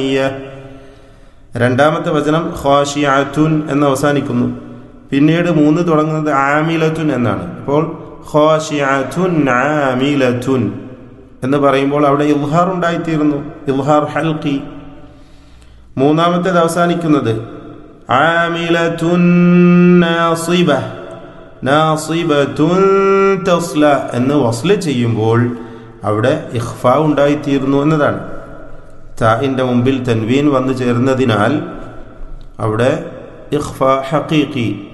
രണ്ടാമത്തെ വചനം ഖാഷിഅത്തുൻ എന്ന് അവസാനിക്കുന്നു പിന്നീട് മൂന്ന് തുടങ്ങുന്നത് ആമിലത്തുൻ എന്നാണ് അപ്പോൾ ഖാഷിഅത്തുൻ ആമിലത്തുൻ എന്ന് പറയുമ്പോൾ അവിടെ ഇൽഹാർ ഉണ്ടായിത്തീരുന്നു ഇൽഹാർ ഹൽക്കി മൂന്നാമത്തേത് അവസാനിക്കുന്നത് ആമിലത്തുൻ നാസിബ നാസിബത്തുൻ തസ്ല എന്ന് വസ്ല ചെയ്യുമ്പോൾ അവിടെ ഇഖ്ഫ ഉണ്ടായിത്തീരുന്നു എന്നതാണ് താഇൻ്റെ മുമ്പിൽ തൻവീൻ വന്നു ചേർന്നതിനാൽ അവിടെ ഇഖ്ഫ ഹഖീഖി